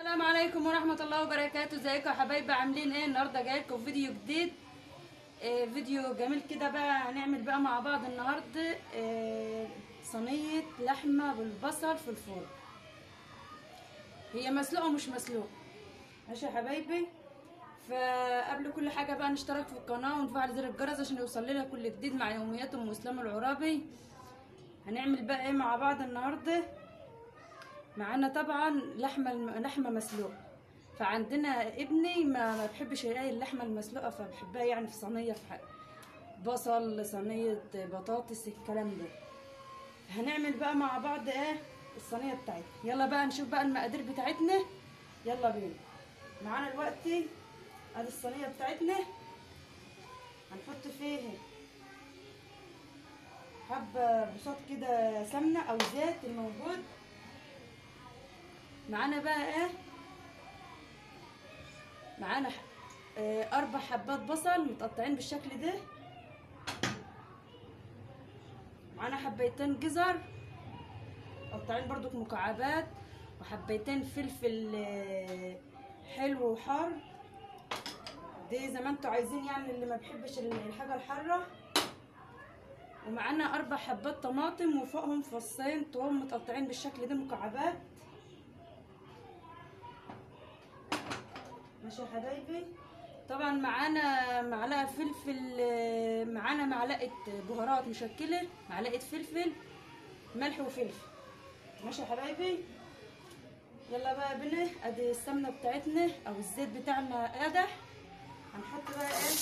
السلام عليكم ورحمة الله وبركاته ازيكم يا حبايبي عاملين ايه النهارده جاي لكم فيديو جديد آه فيديو جميل كده بقى هنعمل بقى مع بعض النهارده آه صينية لحمة بالبصل في الفرن هي مسلوقة ومش مسلوقة ماشي يا حبايبي فقبل كل حاجة بقى نشترك في القناة ونفعل زر الجرس عشان يوصل لنا كل جديد مع يوميات ام اسلام العرابي هنعمل بقى ايه مع بعض النهارده معانا طبعا لحمه لحمه مسلوقه فعندنا ابني ما ما بحبش يلاقي اللحمه المسلوقه فبحبها يعني في صينيه في حق. بصل صينيه بطاطس الكلام ده هنعمل بقى مع بعض ايه الصينيه بتاعتنا يلا بقى نشوف بقى المقادير بتاعتنا يلا بينا معانا دلوقتي ادي الصينيه بتاعتنا هنحط فيها حبه بساط كده سمنه او زيت الموجود معانا بقى ايه معانا اه اربع حبات بصل متقطعين بالشكل ده معانا حبيتين جزر مقطعين برضو مكعبات وحبيتين فلفل اه حلو وحار دي زي ما انتوا عايزين يعني اللي ما بيحبش الحاجه الحاره ومعانا اربع حبات طماطم وفوقهم فصين توم متقطعين بالشكل ده مكعبات ماشي يا حبايبي طبعا معانا معلقه فلفل معانا معلقه بهارات مشكله معلقه فلفل ملح وفلفل ماشي يا حبايبي يلا بقى يا بني ادي السمنه بتاعتنا او الزيت بتاعنا قدح هنحط بقى ايه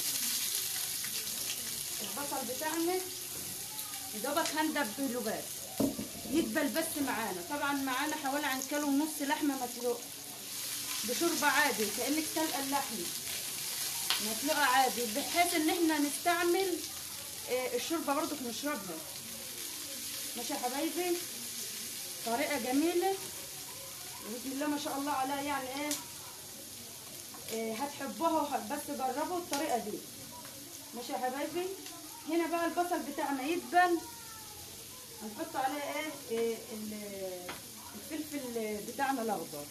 البصل بتاعنا يدوبك هندبله بس يدبل بس معانا طبعا معانا حوالي عن كيلو ونص لحمه مسلوقه بشوربه عادي كانك سلقه اللحم مسلوقه عادي بحيث ان احنا نستعمل الشوربه برضو نشربها ماشي يا حبايبي طريقه جميله بسم الله ما شاء الله عليها يعني ايه, إيه هتحبوها بس جربوا الطريقه دي ماشي يا حبايبي هنا بقى البصل بتاعنا يدبل هنحط عليه ايه, إيه الفلفل بتاعنا الاخضر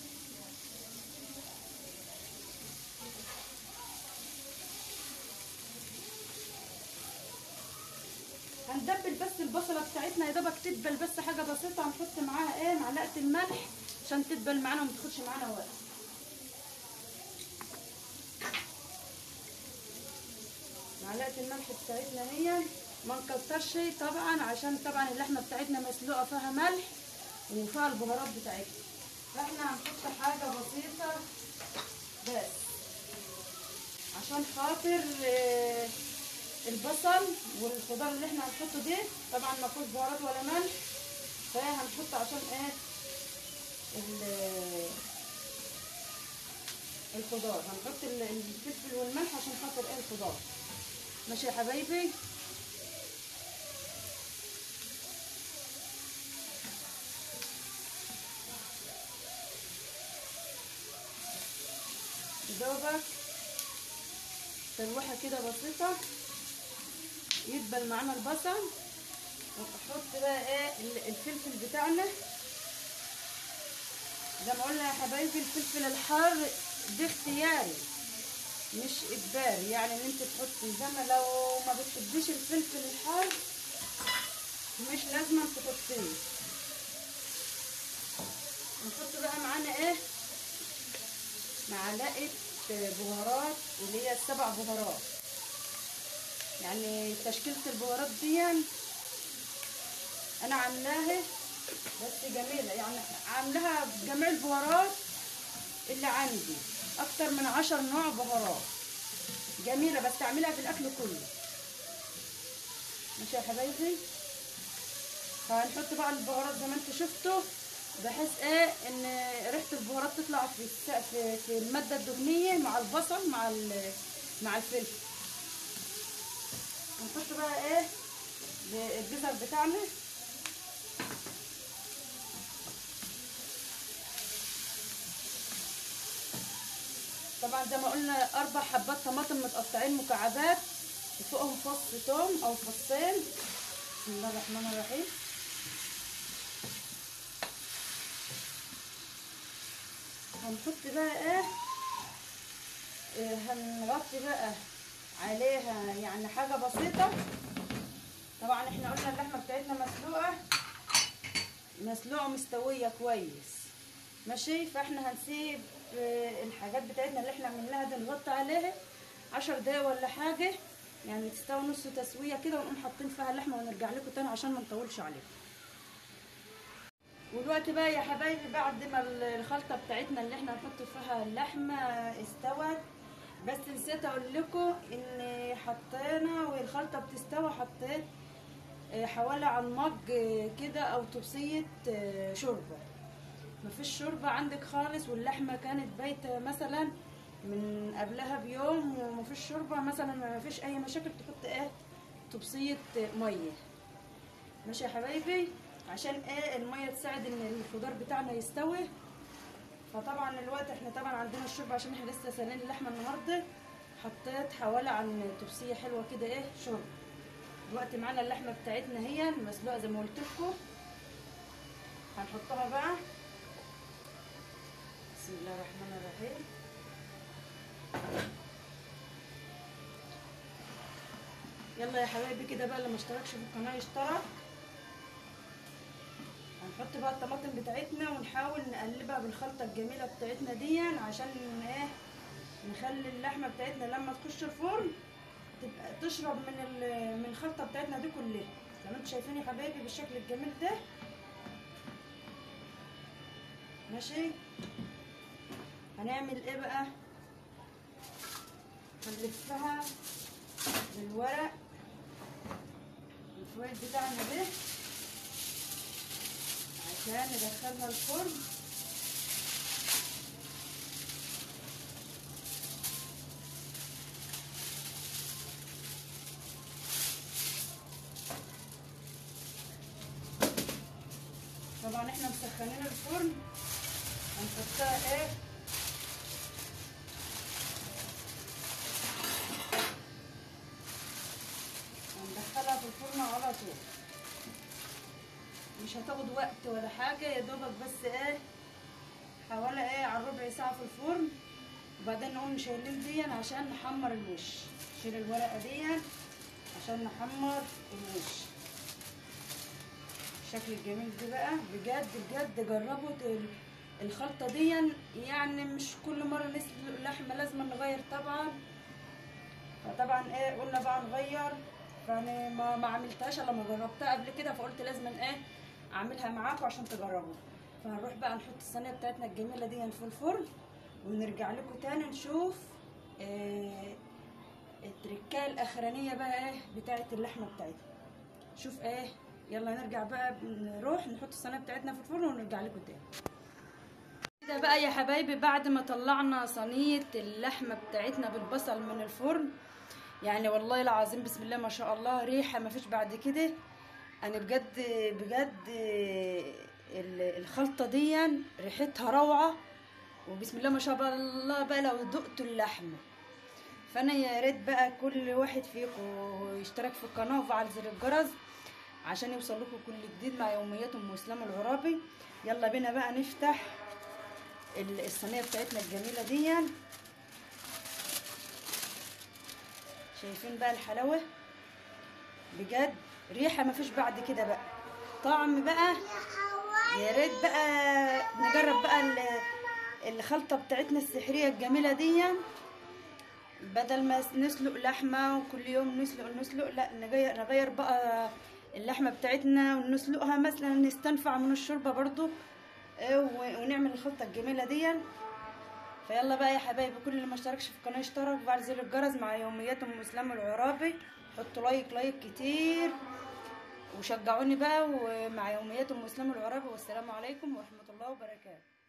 هندبل بس البصله بتاعتنا يا دوبك تدبل بس حاجه بسيطه هنحط معاها ايه معلقه الملح عشان تدبل معانا وما تاخدش معانا وقت معلقه الملح بتاعتنا هي ما نكترش طبعا عشان طبعا اللحمه بتاعتنا مسلوقه فيها ملح وفيها البهارات بتاعتنا فاحنا هنحط حاجه بسيطه بس عشان خاطر إيه البصل والخضار اللي احنا هنحطه ده طبعا ما فيهوش بهارات ولا ملح فهنحط عشان ايه الخضار هنحط الفلفل والملح عشان خاطر ايه الخضار ماشي يا حبايبي دوبك ترويحه كده بسيطه يدبل معانا البصل ونحط بقى ايه الفلفل بتاعنا زي ما قلنا يا حبايبي الفلفل الحار ده اختياري مش اجباري يعني ان انت تحطي زي ما لو ما بتحبيش الفلفل الحار مش لازم تحطيه نحط بقى معانا ايه معلقه بهارات اللي هي السبع بهارات يعني تشكيلة البهارات دي انا عاملاها بس جميلة يعني عاملاها بجميع البهارات اللي عندي اكتر من عشر نوع بهارات جميلة بس تعملها في الاكل كله ماشي يا حبايبي هنحط بقى البهارات زي ما انتوا شفتوا بحيث ايه ان ريحه البهارات تطلع في في في الماده الدهنيه مع البصل مع مع الفلفل هنحط بقى ايه الجزر بتاعنا طبعا زي ما قلنا اربع حبات طماطم متقطعين مكعبات وفوقهم فص توم او فصين بسم الله الرحمن الرحيم هنحط بقى ايه إيه، هنغطي بقى عليها يعني حاجة بسيطة طبعا احنا قلنا اللحمة بتاعتنا مسلوقة مسلوقة مستوية كويس ماشي فاحنا هنسيب آه، الحاجات بتاعتنا اللي احنا عملناها دي نغطي عليها عشر دقايق ولا حاجة يعني تستوي نص تسوية كده ونقوم حاطين فيها اللحمة ونرجع لكم تاني عشان ما نطولش عليكم ودلوقتي بقى يا حبايبي بعد ما الخلطة بتاعتنا اللي احنا هنحط فيها اللحمة استوت بس نسيت اقول لكم ان حطينا والخلطة بتستوي حطيت آه، حوالي على المج آه، كده او طبسية آه، شوربة مفيش شوربة عندك خالص واللحمة كانت بايتة مثلا من قبلها بيوم ومفيش شوربة مثلا مفيش اي مشاكل تحط ايه طبسية مية ماشي يا حبايبي عشان ايه المية تساعد ان الخضار بتاعنا يستوي فطبعا الوقت احنا طبعا عندنا الشوربة عشان احنا لسه سالين اللحمة النهاردة حطيت حوالي عن طبسية حلوة كده ايه شوربة دلوقتي معانا اللحمة بتاعتنا هي مسلوقة زي ما قلت لكم هنحطها بقى بسم الله الرحمن الرحيم يلا يا حبايبي كده بقى اللي ما اشتركش في القناه يشترك هنحط بقى الطماطم بتاعتنا ونحاول نقلبها بالخلطه الجميله بتاعتنا دي عشان ايه نخلي اللحمه بتاعتنا لما تخش الفرن تبقى تشرب من ال- من الخلطه بتاعتنا دي كلها زي ما انتم شايفين يا حبايبي بالشكل الجميل ده ماشي هنعمل ايه بقى هنلفها بالورق الفويل بتاعنا ده عشان ندخلها الفرن طبعا احنا مسخنين الفرن هنحطها ايه هندخلها في الفرن على طول مش هتاخد وقت ولا حاجة يا دوبك بس ايه حوالي ايه على ربع ساعة في الفرن وبعدين نقوم شايلين دي عشان نحمر الوش شيل الورقة دي عشان نحمر الوش الشكل الجميل ده بقى بجد بجد جربوا ال- الخلطة دي يعني مش كل مرة نسلق لحمة لازم نغير طبعا فطبعا ايه قلنا بقى نغير فانا ما ما عملتهاش الا لما جربتها قبل كده فقلت لازم ايه اعملها معاكم عشان تجربوا فهنروح بقى نحط الصينيه بتاعتنا الجميله دي في الفرن ونرجع لكم تاني نشوف آه التركايه الاخرانيه بقى ايه بتاعه اللحمه بتاعتنا شوف ايه يلا نرجع بقى نروح نحط الصينيه بتاعتنا في الفرن ونرجع لكم تاني كده بقى يا حبايبي بعد ما طلعنا صينيه اللحمه بتاعتنا بالبصل من الفرن يعني والله العظيم بسم الله ما شاء الله ريحه ما فيش بعد كده انا بجد بجد ال- الخلطه دي ريحتها روعه وبسم الله ما شاء الله بقى لو دقتوا اللحمه فانا يا ريت بقى كل واحد فيكم يشترك في القناه وفعل زر الجرس عشان يوصل لكم كل جديد مع يوميات ام اسلام العرابي يلا بينا بقى نفتح ال- الصينيه بتاعتنا الجميله دي شايفين بقى الحلاوه بجد ريحه مفيش بعد كده بقى طعم بقى يا ريت بقى نجرب بقى ال- الخلطه بتاعتنا السحريه الجميله دي بدل ما نسلق لحمه وكل يوم نسلق نسلق لا نغير نغير بقى اللحمه بتاعتنا ونسلقها مثلا نستنفع من الشوربه برضو آه، و- ونعمل الخلطه الجميله دي فيلا بقى يا حبايبي كل اللي ما اشتركش في القناه يشترك وفعل زر الجرس مع يوميات ام اسلام العرابي حطوا لايك لايك كتير وشجعوني بقى ومع يوميات ام اسلام العرابي والسلام عليكم ورحمه الله وبركاته